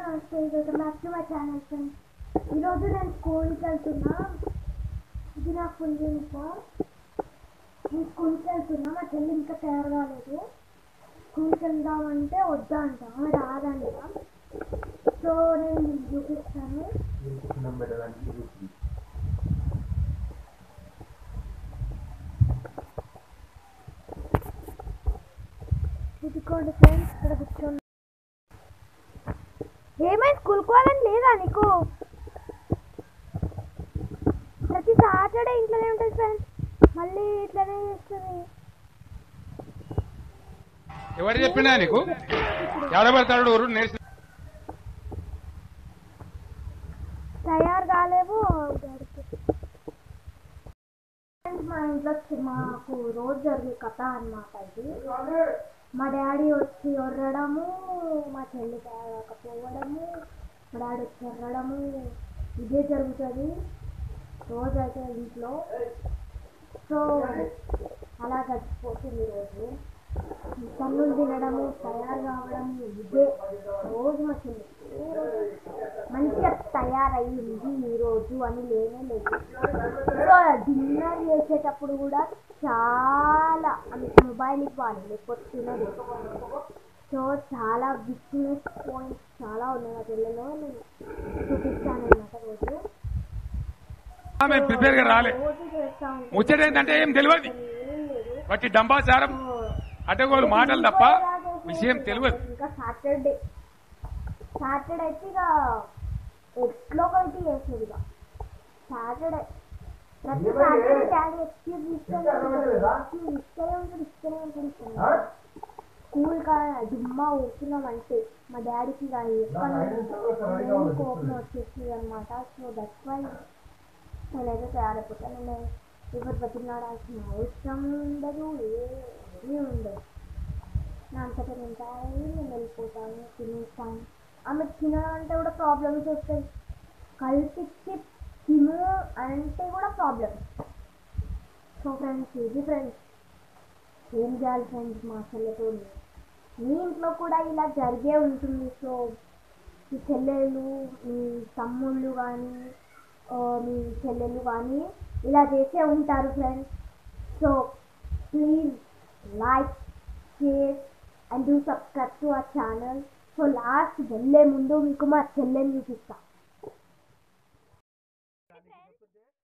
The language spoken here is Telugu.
నమస్తే welcome back to my channel friends ఈరోజు నేను స్కూల్కి వెళ్తున్నా ఇది నా ఫుల్ యూనిఫామ్ నేను స్కూల్కి వెళ్తున్నా మా చెల్లి ఇంకా తయారు కాలేదు స్కూల్కి వెళ్దామంటే వద్దా అంట ఆమె రాదంట సో నేను మీకు చూపిస్తాను సున్నం పెట్టడానికి చూస్తుంది ఇదిగోండి ఫ్రెండ్స్ ఇక్కడ కూర్చోండి ఏమైంది స్కూల్కి పోవాలని లేదా నీకు ప్రతి సాటర్డే ఇంట్లోనే ఉంటుంది ఫ్రెండ్స్ మళ్ళీ ఇట్లనే చేస్తుంది ఎవరు చెప్పినా నీకు ఎవడబడతాడు ఊరు నేర్చు తయారు కాలేవు డాడీకి ఫ్రెండ్స్ మా ఇంట్లో చి- మాకు రోజు జరిగే కథ అన్నమాట ఇది మా డాడీ వచ్చి ఒర్రడము మా చెల్లి తయారకపోవడము మా డాడీ వచ్చి ఒర్రడము ఇదే జరుగుతుంది రోజు అయితే ఇంట్లో సో అలా గడిచిపోతుంది రోజు పన్నులు తినడము తయారు కావడము ఇదే రోజు మా చెల్లి ఏ రోజు మంచిగా తయారయ్యింది ఈరోజు అని లేనే లేదు సో డిన్నర్ చేసేటప్పుడు కూడా చాలా ఆమె మొబైల్ ఇవ్వాలి లేకపోతే తినదు సో చాలా వీక్నెస్ పాయింట్స్ చాలా ఉన్నాయి ఆ పిల్లలో నేను చూపిస్తాను అన్నమాట రోజు ఆమె ప్రిపేర్ గా రాలే రోజు చేస్తా ఉంటాను. ముచ్చట ఏంటంటే ఏం తెలియదు ఏం లేదు బట్టి డంబాచారం సో అడ్డగోలు మాటలు తప్ప విషయం తెలియదు ఇంకా సాటర్డే సాటర్డే అయితే ఇక ఎట్లో ఒకటి చేసేది ఇక సాటర్డే ప్రతి సాటర్డే డాడీ ఎక్స్క్యూజ్ ఇస్తూనే ఉంటాడు ఎక్స్క్యూజ్ ఇస్తూనే ఉంటాడు ఇస్తూనే ఉంటాడు ఇస్తూనే ఉంటాడు స్కూల్ కా దుమ్మా ఊరుకున్నామంటే మా డాడీకి ఇక ఎక్కడ కోపం వచ్చేస్తుంది అనమాట సో దట్స్ వై నేనైతే తయారైపోతాను నేను ఎవరు బతిలాడాల్సిన అవసరం ఉండదు ఏమీ ఉండదు నా అంతటా నేను తయారై నేను వెళ్ళిపోతాను తినేస్తాను ఆమె తినాలంటే కూడా ప్రాబ్లమ్స్ వస్తాయి కల్పించి తిను అంటే కూడా ప్రాబ్లమ్ సో ఫ్రెండ్స్ ఇది ఫ్రెండ్స్ ఏం చేయాలి ఫ్రెండ్స్ మా చెల్లెతో మీ ఇంట్లో కూడా ఇలా జరిగే ఉంటుంది సో మీ చెల్లెలు మీ తమ్ముళ్ళు కానీ మీ చెల్లెలు కానీ ఇలా చేసే ఉంటారు friends so please like share and do subscribe to our channel so last వెళ్ళే ముందు మీకు మా చెల్లెని చూపిస్తాను